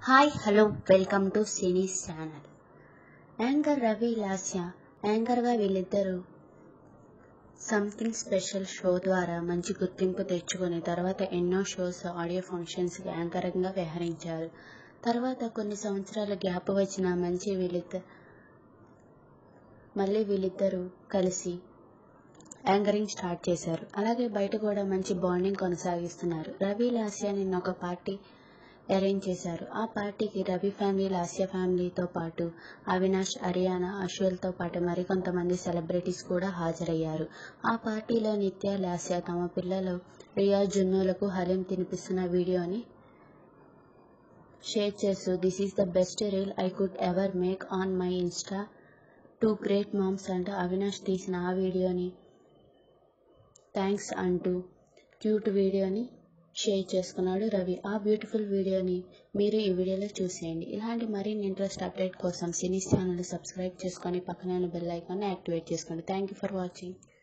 hi hello welcome to Cinees channel anchor Ravi Lasya యాంకర్గా వీళ్ళిద్దరూ something special show ద్వారా మంచి గుర్తింపు తెచ్చుకుని తర్వాత ఎన్నో షోస్ ఆడియో ఫంక్షన్స్కి యాంకరింగ్గా వ్యవహరించారు తర్వాత కొన్ని సంవత్సరాల గ్యాప్ వచ్చిన మంచి వీళ్ళిద్దరు మళ్ళీ వీళ్ళిద్దరూ కలిసి యాంకరింగ్ స్టార్ట్ చేశారు అలాగే బయట కూడా మంచి బాండింగ్ కొనసాగిస్తున్నారు రవి లాస్య నిన్న ఒక పార్టీ అరేంజ్ చేశారు ఆ పార్టీకి రవి ఫ్యామిలీ లాస్య ఫ్యామిలీతో పాటు అవినాష్ హరియానా అశ్వల్తో పాటు మరికొంతమంది సెలబ్రిటీస్ కూడా హాజరయ్యారు ఆ పార్టీలో నిత్య లాస్య తమ పిల్లలు రియా జున్నులకు హలీం తినిపిస్తున్న వీడియోని షేర్ చేస్తూ this is the best reel I could ever make on my insta to great moms అంటూ అవినాష్ తీసిన ఆ వీడియోని థ్యాంక్స్ అంటూ క్యూట్ వీడియోని షేర్ చేసుకున్నాడు రవి ఆ బ్యూటిఫుల్ వీడియోని మీరు ఈ వీడియోలో చూసేయండి ఇలాంటి మరిన్ని ఇంట్రెస్ట్ అప్డేట్ కోసం సినీ ఛానల్ సబ్స్క్రైబ్ చేసుకొని పక్కనే ఉన్న బెల్ ఐకాన్ని యాక్టివేట్ చేసుకోండి థ్యాంక్ యూ ఫర్ వాచింగ్